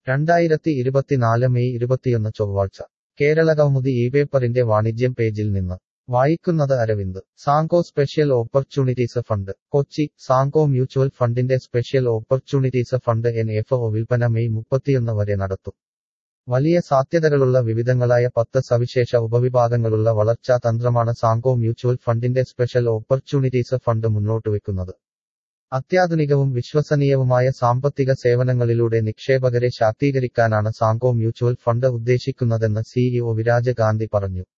രണ്ടായിരത്തി ഇരുപത്തിനാല് മെയ് ഇരുപത്തിയൊന്ന് ചൊവ്വാഴ്ച കേരള കൗമുദി ഈ പേപ്പറിന്റെ വാണിജ്യം പേജിൽ നിന്ന് വായിക്കുന്നത് Aravind Samco special opportunities fund Kochi Samco mutual ഫണ്ടിന്റെ special opportunities fund N F O വിൽപ്പന മെയ് മുപ്പത്തിയൊന്ന് വരെ നടത്തും വലിയ സാധ്യതകളുള്ള വിവിധങ്ങളായ പത്ത് സവിശേഷ ഉപവിഭാഗങ്ങളുള്ള വളർച്ചാ തന്ത്രമാണ് സാങ്കോ മ്യൂച്വൽ ഫണ്ടിന്റെ സ്പെഷ്യൽ ഓപ്പർച്യൂണിറ്റീസ് ഫണ്ട് മുന്നോട്ടുവെക്കുന്നത് അത്യാധുനികവും വിശ്വസനീയവുമായ സാമ്പത്തിക സേവനങ്ങളിലൂടെ നിക്ഷേപകരെ ശാക്തീകരിക്കാനാണ് സാങ്കോ മ്യൂച്വൽ ഫണ്ട് ഉദ്ദേശിക്കുന്നതെന്ന് സിഇഒ വിരാജ ഗാന്ധി പറഞ്ഞു